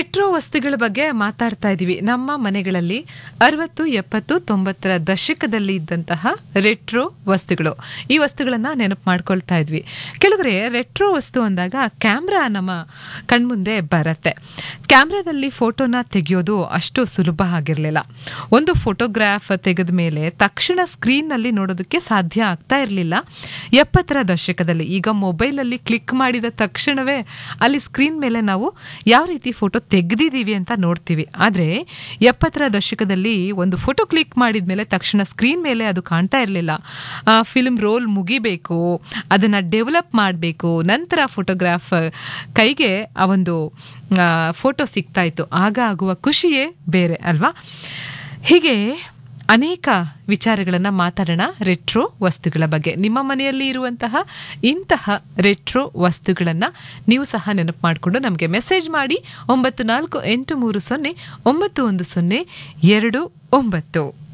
retro ವಸ್ತುಗಳ ಬಗ್ಗೆ ಮಾತಾಡ್ತಾ ಇದ್ದೀವಿ ನಮ್ಮ ಮನೆಗಳಲ್ಲಿ ಅರವತ್ತು ಎಪ್ಪತ್ತು ತೊಂಬತ್ತರ ದಶಕದಲ್ಲಿ ಇದ್ದಂತಹ ರೆಟ್ರೋ ವಸ್ತುಗಳು ಈ ವಸ್ತುಗಳನ್ನ ನೆನಪು ಮಾಡ್ಕೊಳ್ತಾ ಇದ್ವಿ ಕೆಳಗರೆ ರೆಟ್ರೋ ವಸ್ತು ಅಂದಾಗ ಕ್ಯಾಮ್ರಾ ನಮ್ಮ ಕಣ್ಮುಂದೆ ಬರತ್ತೆ ಕ್ಯಾಮ್ರಾದಲ್ಲಿ ಫೋಟೋನ ತೆಗೆಯೋದು ಅಷ್ಟು ಸುಲಭ ಆಗಿರಲಿಲ್ಲ ಒಂದು ಫೋಟೋಗ್ರಾಫ್ ತೆಗೆದ ಮೇಲೆ ತಕ್ಷಣ ಸ್ಕ್ರೀನ್ನಲ್ಲಿ ನೋಡೋದಕ್ಕೆ ಸಾಧ್ಯ ಆಗ್ತಾ ಇರಲಿಲ್ಲ ಎಪ್ಪತ್ತರ ದಶಕದಲ್ಲಿ ಈಗ ಮೊಬೈಲಲ್ಲಿ ಕ್ಲಿಕ್ ಮಾಡಿದ ತಕ್ಷಣವೇ ಅಲ್ಲಿ ಸ್ಕ್ರೀನ್ ಮೇಲೆ ನಾವು ಯಾವ ರೀತಿ ಫೋಟೋ ತೆಗೆದಿದ್ದೀವಿ ಅಂತ ನೋಡ್ತೀವಿ ಆದರೆ ಎಪ್ಪತ್ತರ ದಶಕದಲ್ಲಿ ಒಂದು ಫೋಟೋ ಕ್ಲಿಕ್ ಮಾಡಿದ ಮೇಲೆ ತಕ್ಷಣ ಸ್ಕ್ರೀನ್ ಮೇಲೆ ಅದು ಕಾಣ್ತಾ ಇರಲಿಲ್ಲ ಫಿಲ್ಮ್ ರೋಲ್ ಮುಗಿಬೇಕು ಅದನ್ನು ಡೆವಲಪ್ ಮಾಡಬೇಕು ನಂತರ ಫೋಟೋಗ್ರಾಫ್ ಕೈಗೆ ಆ ಒಂದು ಫೋಟೋ ಸಿಗ್ತಾ ಇತ್ತು ಆಗ ಆಗುವ ಖುಷಿಯೇ ಬೇರೆ ಅಲ್ವಾ ಹೀಗೆ ಅನೇಕ ವಿಚಾರಗಳನ್ನು ಮಾತಾಡೋಣ ರೆಟ್ರೋ ವಸ್ತುಗಳ ಬಗ್ಗೆ ನಿಮ್ಮ ಮನೆಯಲ್ಲಿ ಇರುವಂತಹ ಇಂತಹ ರೆಟ್ರೋ ವಸ್ತುಗಳನ್ನು ನೀವು ಸಹ ನೆನಪು ಮಾಡಿಕೊಂಡು ನಮಗೆ ಮೆಸೇಜ್ ಮಾಡಿ ಒಂಬತ್ತು ನಾಲ್ಕು ಎಂಟು ಮೂರು ಸೊನ್ನೆ ಒಂಬತ್ತು ಒಂದು ಸೊನ್ನೆ ಎರಡು ಒಂಬತ್ತು